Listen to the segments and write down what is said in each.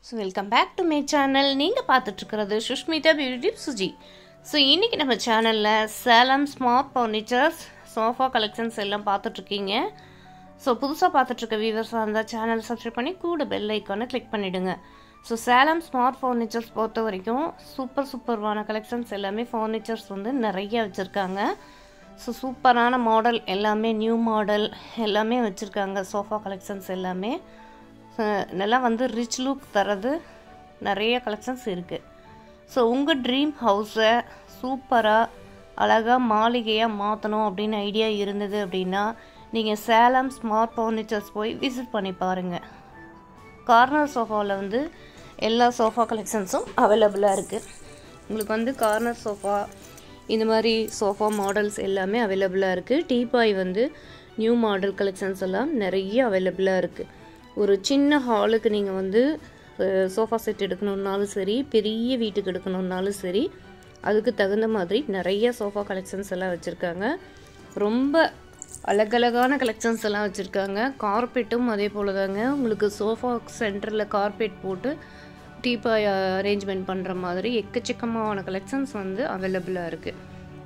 so welcome back to my channel நீங்கள் பார்த்துட்ருக்கிறது Sushmitha beauty Suji so இன்றைக்கி நம்ம சேனலில் Salem smart furnitures sofa collections எல்லாம் பார்த்துட்ருக்கீங்க ஸோ புதுசாக பார்த்துட்ருக்க வியூவர்ஸாக இருந்தால் சேனல் சப்ஸ்கிரைப் பண்ணி கூட பெல் ஐக்கானை கிளிக் பண்ணிவிடுங்க ஸோ சேலம் ஸ்மார்ட் ஃபர்னிச்சர்ஸ் பொறுத்த வரைக்கும் சூப்பர் சூப்பர்வான கலெக்ஷன்ஸ் எல்லாமே ஃபர்னிச்சர்ஸ் வந்து நிறைய வச்சுருக்காங்க ஸோ சூப்பரான மாடல் எல்லாமே நியூ மாடல் எல்லாமே வச்சுருக்காங்க சோஃபா கலெக்ஷன்ஸ் எல்லாமே அஹ் நல்லா வந்து ரிச் லுக் தரது நிறைய கலெக்ஷன்ஸ் இருக்குது ஸோ உங்கள் ட்ரீம் ஹவுஸை சூப்பராக அழகாக மாளிகையாக மாற்றணும் அப்படின்னு ஐடியா இருந்தது அப்படின்னா நீங்கள் சேலம் ஸ்மார்ட் ஃபர்னிச்சர்ஸ் போய் விசிட் பண்ணி பாருங்கள் கார்னர் சோஃபாவில் வந்து எல்லா சோஃபா கலெக்ஷன்ஸும் அவைலபிளாக இருக்குது உங்களுக்கு வந்து கார்னர் சோஃபா இந்த மாதிரி சோஃபா மாடல்ஸ் எல்லாமே அவைலபிளாக இருக்குது டீபாய் வந்து நியூ மாடல் கலெக்ஷன்ஸ் எல்லாம் நிறைய அவைலபிளாக இருக்குது ஒரு சின்ன ஹாலுக்கு நீங்கள் வந்து சோஃபா செட் எடுக்கணுன்னாலும் சரி பெரிய வீட்டுக்கு எடுக்கணுன்னாலும் சரி அதுக்கு தகுந்த மாதிரி நிறைய சோஃபா கலெக்ஷன்ஸ் எல்லாம் வச்சுருக்காங்க ரொம்ப அழகழகான கலெக்ஷன்ஸ் எல்லாம் வச்சுருக்காங்க கார்பெட்டும் அதே போல் தாங்க உங்களுக்கு சோஃபா சென்டரில் கார்பெட் போட்டு டீப்பாய் அரேஞ்ச்மெண்ட் பண்ணுற மாதிரி எக்கச்சக்கமான கலெக்ஷன்ஸ் வந்து அவைலபிளாக இருக்குது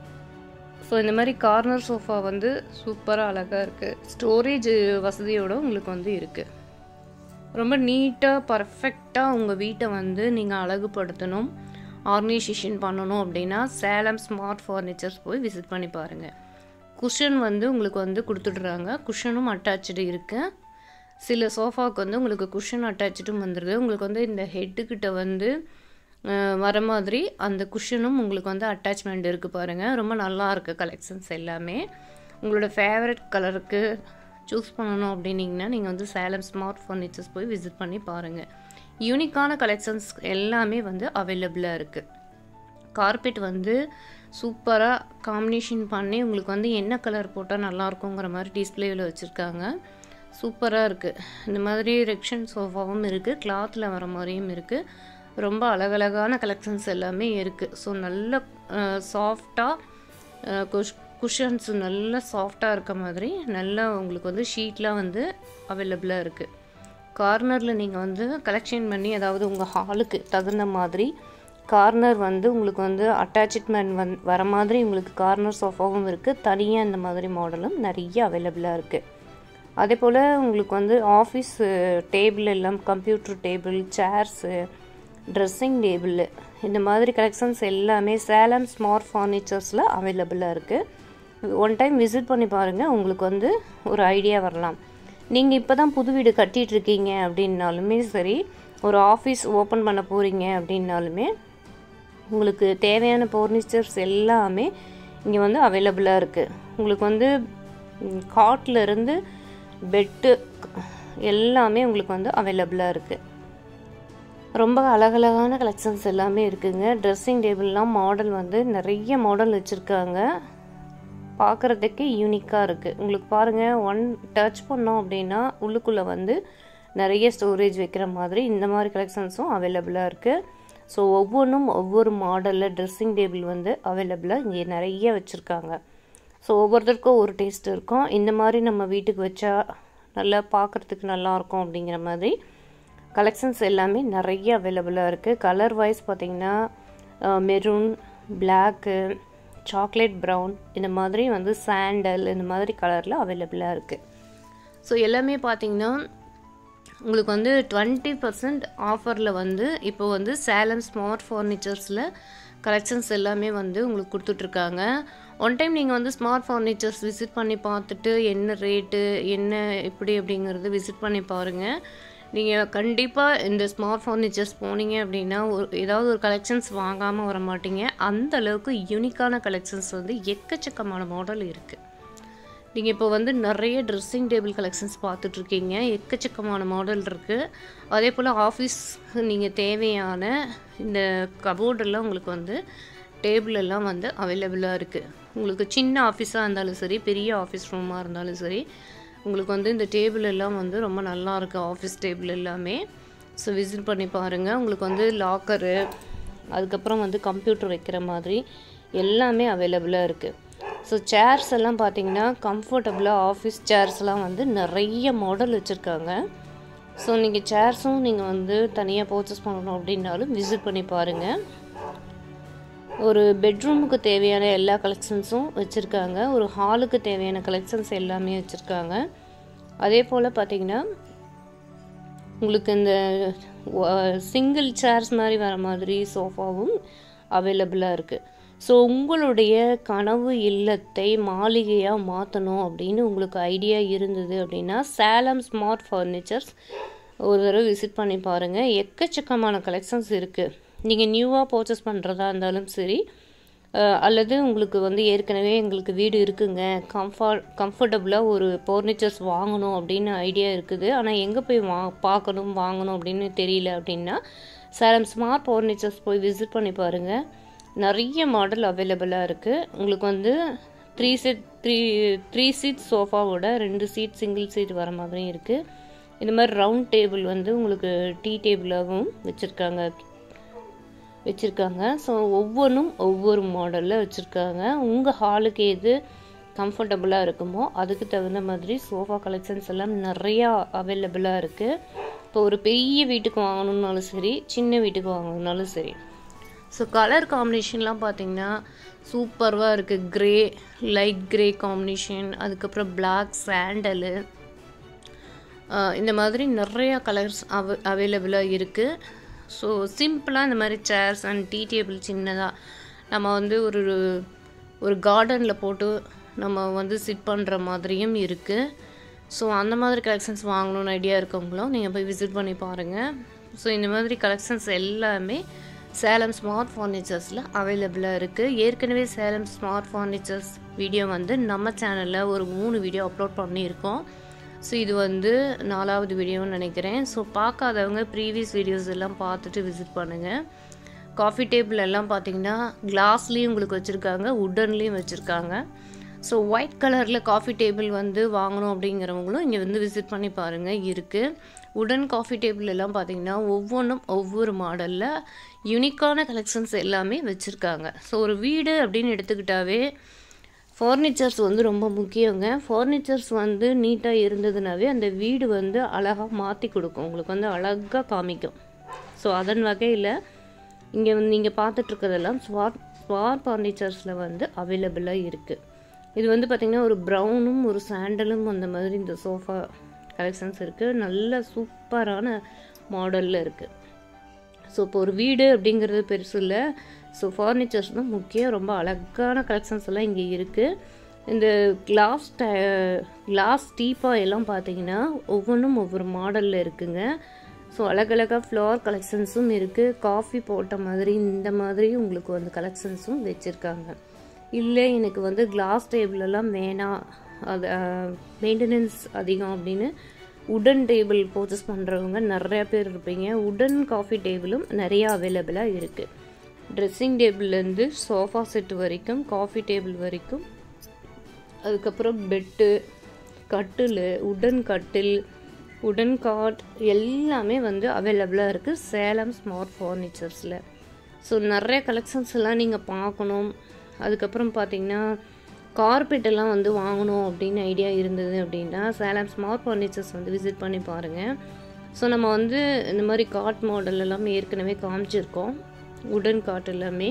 ஸோ இந்த மாதிரி கார்னர் சோஃபா வந்து சூப்பராக அழகாக இருக்குது ஸ்டோரேஜ் வசதியோடு உங்களுக்கு வந்து இருக்குது ரொம்ப நீட்டாக பர்ஃபெக்டாக உங்கள் வீட்டை வந்து நீங்கள் அழகுபடுத்தணும் ஆர்கனைசேஷன் பண்ணணும் அப்படின்னா சேலம் ஸ்மார்ட் ஃபர்னிச்சர்ஸ் போய் விசிட் பண்ணி பாருங்கள் குஷன் வந்து உங்களுக்கு வந்து கொடுத்துட்றாங்க குஷனும் அட்டாச்சு இருக்குது சில சோஃபாவுக்கு வந்து உங்களுக்கு குஷன் அட்டாச்சும் வந்துடுது உங்களுக்கு வந்து இந்த ஹெட்டுக்கிட்ட வந்து வர மாதிரி அந்த குஷனும் உங்களுக்கு வந்து அட்டாச்மெண்ட் இருக்குது பாருங்கள் ரொம்ப நல்லா இருக்குது கலெக்ஷன்ஸ் எல்லாமே உங்களோட ஃபேவரட் கலருக்கு சூஸ் பண்ணணும் அப்படின்னிங்கன்னா நீங்கள் வந்து சேலம் ஸ்மார்ட் ஃபர்னிச்சர்ஸ் போய் விசிட் பண்ணி பாருங்கள் யூனிக்கான கலெக்ஷன்ஸ் எல்லாமே வந்து அவைலபிளாக இருக்குது கார்பெட் வந்து சூப்பராக காம்பினேஷன் பண்ணி உங்களுக்கு வந்து என்ன கலர் போட்டால் நல்லாயிருக்குங்கிற மாதிரி டிஸ்பிளேவில் வச்சுருக்காங்க சூப்பராக இருக்குது இந்த மாதிரி ரெக்ஷன் சோஃபாவும் இருக்குது கிளாத்தில் வர மாதிரியும் இருக்குது ரொம்ப அழகழகான கலெக்ஷன்ஸ் எல்லாமே இருக்குது ஸோ நல்ல சாஃப்டாக குஷ் குஷன்ஸ் நல்ல சாஃப்டாக இருக்க மாதிரி நல்ல உங்களுக்கு வந்து ஷீட்லாம் வந்து அவைலபிளாக இருக்குது கார்னரில் நீங்கள் வந்து கலெக்ஷன் பண்ணி அதாவது உங்கள் ஹாலுக்கு தகுந்த மாதிரி கார்னர் வந்து உங்களுக்கு வந்து அட்டாச்மெண்ட் வந் வர மாதிரி உங்களுக்கு கார்னர் சோஃபாவும் இருக்குது தனியாக இந்த மாதிரி மாடலும் நிறைய அவைலபிளாக இருக்குது அதே போல் உங்களுக்கு வந்து ஆஃபீஸ் டேபிள் எல்லாம் computer table chairs dressing table இந்த மாதிரி கலெக்ஷன்ஸ் எல்லாமே சேலம் ஸ்மார்ட் ஃபர்னிச்சர்ஸில் அவைலபிளாக இருக்குது ஒன் டைம் விசிட் பண்ணி பாருங்கள் உங்களுக்கு வந்து ஒரு ஐடியா வரலாம் நீங்கள் இப்போ தான் புது வீடு கட்டிகிட்ருக்கீங்க அப்படின்னாலுமே சரி ஒரு ஆஃபீஸ் ஓப்பன் பண்ண போகிறீங்க அப்படின்னாலுமே உங்களுக்கு தேவையான ஃபர்னிச்சர்ஸ் எல்லாமே இங்கே வந்து அவைலபிளாக இருக்குது உங்களுக்கு வந்து காட்லேருந்து பெட்டு எல்லாமே உங்களுக்கு வந்து அவைலபிளாக இருக்குது ரொம்ப அழகழகான கலெக்ஷன்ஸ் எல்லாமே இருக்குங்க ட்ரெஸ்ஸிங் டேபிள்லாம் மாடல் வந்து நிறைய மாடல் வச்சுருக்காங்க பார்க்குறதுக்கு யூனிக்காக இருக்குது உங்களுக்கு பாருங்கள் ஒன் டச் பண்ணோம் அப்படின்னா உள்ளுக்குள்ளே வந்து நிறைய ஸ்டோரேஜ் வைக்கிற மாதிரி இந்த மாதிரி கலெக்ஷன்ஸும் அவைலபிளாக இருக்குது ஸோ ஒவ்வொன்றும் ஒவ்வொரு மாடலில் ட்ரெஸ்ஸிங் டேபிள் வந்து அவைலபிளாக இங்கே நிறைய வச்சுருக்காங்க ஸோ ஒவ்வொருத்தருக்கும் ஒரு டேஸ்ட் இருக்கும் இந்த மாதிரி நம்ம வீட்டுக்கு வச்சா நல்லா பார்க்குறதுக்கு நல்லாயிருக்கும் அப்படிங்கிற மாதிரி கலெக்ஷன்ஸ் எல்லாமே நிறைய அவைலபிளாக இருக்குது கலர் வைஸ் பார்த்திங்கன்னா மெரூன் பிளாக்கு சாக்லேட் ப்ரௌன் இந்த மாதிரி வந்து சாண்டல் இந்த மாதிரி கலரில் அவைலபிளாக இருக்குது ஸோ எல்லாமே பார்த்திங்கன்னா உங்களுக்கு வந்து டுவெண்ட்டி பர்சன்ட் ஆஃபரில் வந்து இப்போ வந்து சேலம் ஸ்மார்ட் ஃபர்னிச்சர்ஸில் கலெக்ஷன்ஸ் எல்லாமே வந்து உங்களுக்கு கொடுத்துட்ருக்காங்க ஒன் டைம் நீங்கள் வந்து ஸ்மார்ட் ஃபர்னிச்சர்ஸ் விசிட் பண்ணி பார்த்துட்டு என்ன ரேட்டு என்ன எப்படி அப்படிங்கிறது விசிட் பண்ணி பாருங்கள் நீங்கள் கண்டிப்பாக இந்த ஸ்மார்ட் ஃபர்னிச்சர்ஸ் போனீங்க அப்படின்னா ஒரு ஏதாவது ஒரு கலெக்ஷன்ஸ் வாங்காமல் வர மாட்டீங்க அந்த அளவுக்கு யூனிக்கான கலெக்ஷன்ஸ் வந்து எக்கச்சக்கமான மாடல் இருக்குது நீங்கள் இப்போ வந்து நிறைய ட்ரெஸ்ஸிங் டேபிள் கலெக்ஷன்ஸ் பார்த்துட்ருக்கீங்க எக்கச்சக்கமான மாடல் இருக்குது அதே போல் ஆஃபீஸ் நீங்கள் தேவையான இந்த கபோர்டெல்லாம் உங்களுக்கு வந்து டேபிள் எல்லாம் வந்து அவைலபிளாக இருக்குது உங்களுக்கு சின்ன ஆஃபீஸாக இருந்தாலும் சரி பெரிய ஆஃபீஸ் ரூமாக இருந்தாலும் சரி உங்களுக்கு வந்து இந்த டேபிள் எல்லாம் வந்து ரொம்ப நல்லா இருக்குது ஆஃபீஸ் டேபிள் எல்லாமே ஸோ விசிட் பண்ணி பாருங்கள் உங்களுக்கு வந்து லாக்கரு அதுக்கப்புறம் வந்து கம்ப்யூட்டர் வைக்கிற மாதிரி எல்லாமே அவைலபிளாக இருக்குது ஸோ சேர்ஸ் எல்லாம் பார்த்தீங்கன்னா கம்ஃபர்டபுளாக ஆஃபீஸ் சேர்ஸ்லாம் வந்து நிறைய மாடல் வச்சுருக்காங்க ஸோ நீங்கள் சேர்ஸும் நீங்கள் வந்து தனியாக பர்ச்சேஸ் பண்ணணும் அப்படின்னாலும் விசிட் பண்ணி பாருங்கள் ஒரு பெட்ரூமுக்கு தேவையான எல்லா கலெக்ஷன்ஸும் வச்சுருக்காங்க ஒரு ஹாலுக்கு தேவையான கலெக்ஷன்ஸ் எல்லாமே வச்சுருக்காங்க அதே போல் பார்த்தீங்கன்னா உங்களுக்கு இந்த சிங்கிள் சேர்ஸ் மாதிரி வர மாதிரி சோஃபாவும் அவைலபிளாக இருக்குது ஸோ உங்களுடைய கனவு இல்லத்தை மாளிகையாக மாற்றணும் அப்படின்னு உங்களுக்கு ஐடியா இருந்தது அப்படின்னா சேலம் ஸ்மார்ட் ஃபர்னிச்சர்ஸ் ஒரு தடவை விசிட் பண்ணி பாருங்கள் எக்கச்சக்கமான கலெக்ஷன்ஸ் இருக்குது நீங்கள் நியூவாக பர்ச்சேஸ் பண்ணுறதா இருந்தாலும் சரி அல்லது உங்களுக்கு வந்து ஏற்கனவே எங்களுக்கு வீடு இருக்குங்க கம்ஃபர்ட் கம்ஃபர்டபுளாக ஒரு ஃபர்னிச்சர்ஸ் வாங்கணும் அப்படின்னு ஐடியா இருக்குது ஆனால் எங்கே போய் வா பார்க்கணும் வாங்கணும் அப்படின்னு தெரியல அப்படின்னா சேலம் ஸ்மார்ட் ஃபர்னிச்சர்ஸ் போய் விசிட் பண்ணி பாருங்கள் நிறைய மாடல் அவைலபிளாக இருக்குது உங்களுக்கு வந்து three seat three three seat சோஃபாவோட ரெண்டு சீட் சிங்கிள் சீட் வர மாதிரியும் இருக்குது இந்த மாதிரி ரவுண்ட் டேபிள் வந்து உங்களுக்கு டீ டேபிளாகவும் வச்சுருக்காங்க வச்சுருக்காங்க ஸோ ஒவ்வொன்றும் ஒவ்வொரு மாடலில் வச்சுருக்காங்க உங்கள் ஹாலுக்கு எது கம்ஃபர்டபுளாக இருக்குமோ அதுக்கு தகுந்த மாதிரி சோஃபா கலெக்ஷன்ஸ் எல்லாம் நிறையா அவைலபிளாக இருக்குது இப்போ ஒரு பெரிய வீட்டுக்கு வாங்கணுன்னாலும் சரி சின்ன வீட்டுக்கு வாங்கணுன்னாலும் சரி ஸோ கலர் காம்பினேஷன்லாம் பார்த்தீங்கன்னா சூப்பர்வாக இருக்குது க்ரே லைட் க்ரே காம்பினேஷன் அதுக்கப்புறம் பிளாக் சாண்டலு இந்த மாதிரி நிறையா கலர்ஸ் அவ அவைலபிளாக இருக்குது ஸோ சிம்பிளாக இந்த மாதிரி சேர்ஸ் அண்ட் டீ டேபிள் சின்னதாக நம்ம வந்து ஒரு ஒரு கார்டனில் போட்டு நம்ம வந்து சிட் பண்ணுற மாதிரியும் இருக்குது ஸோ அந்த மாதிரி கலெக்ஷன்ஸ் வாங்கணும்னு ஐடியா இருக்கவங்களும் நீங்கள் போய் விசிட் பண்ணி பாருங்கள் ஸோ இந்த மாதிரி கலெக்ஷன்ஸ் எல்லாமே சேலம் ஸ்மார்ட் ஃபர்னிச்சர்ஸில் அவைலபிளாக இருக்குது ஏற்கனவே சேலம் ஸ்மார்ட் ஃபர்னிச்சர்ஸ் வீடியோ வந்து நம்ம சேனலில் ஒரு மூணு வீடியோ அப்லோட் பண்ணியிருக்கோம் ஸோ இது வந்து நாலாவது வீடியோன்னு நினைக்கிறேன் ஸோ பார்க்காதவங்க ப்ரீவியஸ் வீடியோஸ் எல்லாம் பார்த்துட்டு விசிட் பண்ணுங்கள் காஃபி டேபிள் எல்லாம் பார்த்தீங்கன்னா கிளாஸ்லேயும் உங்களுக்கு வச்சுருக்காங்க உட்டன்லேயும் வச்சுருக்காங்க ஸோ ஒயிட் கலரில் காஃபி டேபிள் வந்து வாங்கணும் அப்படிங்கிறவங்களும் இங்கே வந்து விசிட் பண்ணி பாருங்கள் இருக்குது உடன் காஃபி டேபிள் எல்லாம் பார்த்தீங்கன்னா ஒவ்வொன்றும் ஒவ்வொரு மாடலில் யூனிக்கான கலெக்ஷன்ஸ் எல்லாமே வச்சுருக்காங்க ஸோ ஒரு வீடு அப்படின்னு எடுத்துக்கிட்டாவே ஃபர்னிச்சர்ஸ் வந்து ரொம்ப முக்கியங்க ஃபர்னிச்சர்ஸ் வந்து நீட்டாக இருந்ததுனாவே அந்த வீடு வந்து அழகாக மாற்றி கொடுக்கும் உங்களுக்கு வந்து அழகாக காமிக்கும் ஸோ அதன் வகையில் இங்கே வந்து நீங்கள் பார்த்துட்ருக்கிறதெல்லாம் ஸ்வார் ஸ்வார் ஃபர்னிச்சர்ஸில் வந்து அவைலபிளாக இருக்குது இது வந்து பார்த்திங்கன்னா ஒரு ப்ரௌனும் ஒரு சாண்டலும் அந்த மாதிரி இந்த சோஃபா கலெக்ஷன்ஸ் இருக்குது நல்ல சூப்பரான மாடலில் இருக்குது ஸோ இப்போ ஒரு வீடு அப்படிங்கிறது பெருசு இல்லை ஸோ ஃபர்னிச்சர்ஸ் தான் முக்கியம் ரொம்ப அழகான கலெக்ஷன்ஸ் எல்லாம் இங்கே இருக்குது இந்த கிளாஸ் ட கிளாஸ் டீப்பா எல்லாம் பார்த்தீங்கன்னா ஒவ்வொன்றும் ஒவ்வொரு மாடலில் இருக்குங்க ஸோ அழகழகாக ஃப்ளவர் கலெக்ஷன்ஸும் இருக்குது காஃபி போட்ட மாதிரி இந்த மாதிரி உங்களுக்கு வந்து கலெக்ஷன்ஸும் வச்சுருக்காங்க இல்லை எனக்கு வந்து கிளாஸ் டேபிள் எல்லாம் வேணாம் அது மெயின்டெனன்ஸ் அதிகம் அப்படின்னு உடன் டேபிள் பர்ச்சேஸ் பண்ணுறவங்க நிறையா பேர் இருப்பீங்க உடன் காஃபி டேபிளும் நிறையா அவைலபிளாக இருக்குது ட்ரெஸ்ஸிங் டேபிள்லேருந்து சோஃபா செட் வரைக்கும் காஃபி டேபிள் வரைக்கும் அதுக்கப்புறம் பெட்டு கட்டில் உடன் கட்டில் உடன் காட் எல்லாமே வந்து அவைலபிளாக இருக்குது சேலம் ஸ்மார்ட் ஃபர்னிச்சர்ஸில் ஸோ நிறைய கலெக்ஷன்ஸ் எல்லாம் நீங்கள் பார்க்கணும் அதுக்கப்புறம் பார்த்தீங்கன்னா கார்பெட் எல்லாம் வந்து வாங்கணும் அப்படின்னு ஐடியா இருந்தது அப்படின்னா சேலம் ஸ்மார்ட் ஃபர்னிச்சர்ஸ் வந்து விசிட் பண்ணி பாருங்கள் ஸோ நம்ம வந்து இந்த மாதிரி காட் மாடல் எல்லாமே ஏற்கனவே காமிச்சிருக்கோம் உடன் காட் எல்லாமே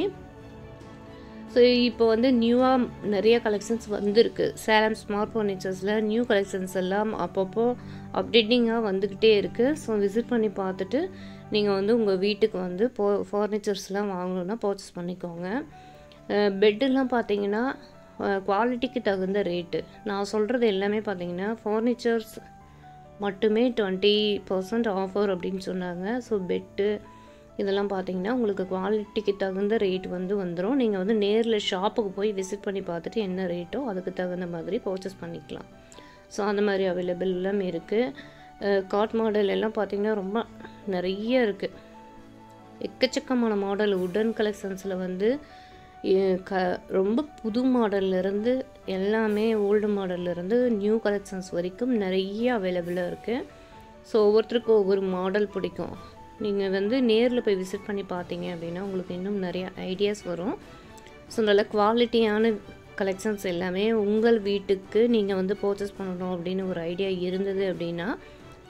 ஸோ இப்போ வந்து நியூவாக நிறைய கலெக்ஷன்ஸ் வந்திருக்கு சேலம் ஸ்மார்ட் ஃபர்னிச்சர்ஸில் நியூ கலெக்ஷன்ஸ் எல்லாம் அப்பப்போ அப்டேட்டிங்காக வந்துக்கிட்டே இருக்குது ஸோ விசிட் பண்ணி பார்த்துட்டு நீங்கள் வந்து உங்கள் வீட்டுக்கு வந்து போ ஃபர்னிச்சர்ஸ்லாம் வாங்கணுன்னா பர்ச்சேஸ் பண்ணிக்கோங்க பெட்டெல்லாம் பார்த்தீங்கன்னா குவாலிட்டிக்கு தகுந்த ரேட்டு நான் சொல்கிறது எல்லாமே பார்த்தீங்கன்னா ஃபர்னிச்சர்ஸ் மட்டுமே டுவெண்ட்டி பர்சன்ட் ஆஃபர் அப்படின்னு சொன்னாங்க ஸோ பெட்டு இதெல்லாம் பார்த்தீங்கன்னா உங்களுக்கு குவாலிட்டிக்கு தகுந்த ரேட் வந்து வந்துடும் நீங்கள் வந்து நேரில் ஷாப்புக்கு போய் விசிட் பண்ணி பார்த்துட்டு என்ன ரேட்டோ அதுக்கு தகுந்த மாதிரி பர்ச்சேஸ் பண்ணிக்கலாம் ஸோ அந்த மாதிரி அவைலபிள் எல்லாமே இருக்குது காட் மாடல் எல்லாம் பார்த்தீங்கன்னா ரொம்ப நிறைய இருக்குது எக்கச்சக்கமான மாடல் உடன் கலெக்ஷன்ஸில் வந்து க ரொம்ப புது மாடல்லேருந்து எல்லாமே ஓல்டு மாடல்லேருந்து நியூ கலெக்ஷன்ஸ் வரைக்கும் நிறைய அவைலபிளாக இருக்குது ஸோ ஒவ்வொருத்தருக்கும் ஒவ்வொரு மாடல் பிடிக்கும் நீங்கள் வந்து நேரில் போய் விசிட் பண்ணி பார்த்தீங்க அப்படின்னா உங்களுக்கு இன்னும் நிறைய ஐடியாஸ் வரும் ஸோ நல்ல குவாலிட்டியான கலெக்ஷன்ஸ் எல்லாமே உங்கள் வீட்டுக்கு நீங்கள் வந்து பர்ச்சேஸ் பண்ணணும் அப்படின்னு ஒரு ஐடியா இருந்தது அப்படின்னா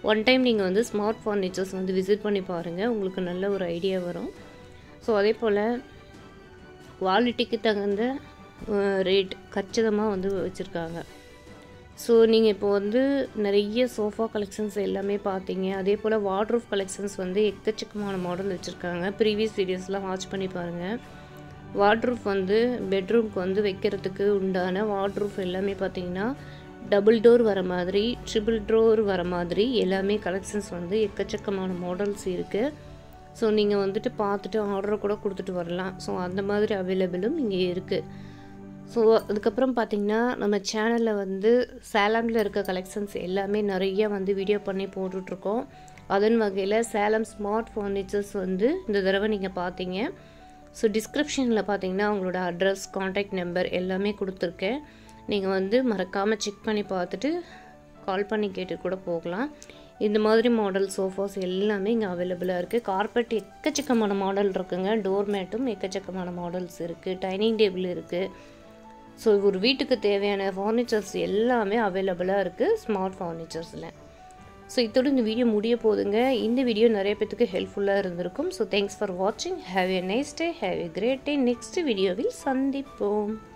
ஒன் டைம் நீங்கள் வந்து ஸ்மார்ட் ஃபர்னிச்சர்ஸ் வந்து விசிட் பண்ணி பாருங்கள் உங்களுக்கு நல்ல ஒரு ஐடியா வரும் ஸோ அதே போல் குவாலிட்டிக்கு தகுந்த ரேட் கச்சிதமாக வந்து வச்சுருக்காங்க ஸோ நீங்கள் இப்போ வந்து நிறைய சோஃபா கலெக்ஷன்ஸ் எல்லாமே பார்த்தீங்க அதே போல் வார்ட்ரூஃப் கலெக்ஷன்ஸ் வந்து எக்கச்சக்கமான மாடல் வச்சுருக்காங்க ப்ரீவியஸ் வீடியோஸ்லாம் வாட்ச் பண்ணி பாருங்கள் வார்ட்ரூஃப் வந்து பெட்ரூம்க்கு வந்து வைக்கிறதுக்கு உண்டான வார்ட்ரூஃப் எல்லாமே பார்த்தீங்கன்னா டபுள் டோர் வர மாதிரி ட்ரிபிள் டோர் வர மாதிரி எல்லாமே கலெக்ஷன்ஸ் வந்து எக்கச்சக்கமான மாடல்ஸ் இருக்குது ஸோ நீங்கள் வந்துட்டு பார்த்துட்டு ஆர்டர் கூட கொடுத்துட்டு வரலாம் ஸோ அந்த மாதிரி அவைலபிளும் இங்கே இருக்குது ஸோ அதுக்கப்புறம் பார்த்திங்கன்னா நம்ம சேனலில் வந்து சேலமில் இருக்க கலெக்ஷன்ஸ் எல்லாமே நிறைய வந்து வீடியோ பண்ணி போட்டுட்ருக்கோம் அதன் வகையில் சேலம் ஸ்மார்ட் ஃபர்னிச்சர்ஸ் வந்து இந்த தடவை நீங்கள் பார்த்தீங்க ஸோ டிஸ்கிரிப்ஷனில் பார்த்தீங்கன்னா அவங்களோட அட்ரஸ் காண்டாக்ட் நம்பர் எல்லாமே கொடுத்துருக்கேன் நீங்கள் வந்து மறக்காமல் செக் பண்ணி பார்த்துட்டு கால் பண்ணி கேட்டு கூட போகலாம் இந்த மாதிரி மாடல் சோஃபாஸ் எல்லாமே இங்கே அவைலபிளாக இருக்குது கார்பெட் எக்கச்சக்கமான மாடல் இருக்குங்க டோர் மேட்டும் எக்கச்சக்கமான மாடல்ஸ் இருக்குது டைனிங் டேபிள் இருக்குது ஸோ ஒரு வீட்டுக்கு தேவையான ஃபர்னிச்சர்ஸ் எல்லாமே அவைலபிளாக இருக்குது ஸ்மார்ட் ஃபர்னிச்சர்ஸில் ஸோ இதோட இந்த வீடியோ முடிய போகுதுங்க இந்த வீடியோ நிறைய பேத்துக்கு ஹெல்ப்ஃபுல்லாக இருந்திருக்கும் ஸோ தேங்க்ஸ் ஃபார் வாட்சிங் have a nice day have a great day next வீடியோவில் சந்திப்போம்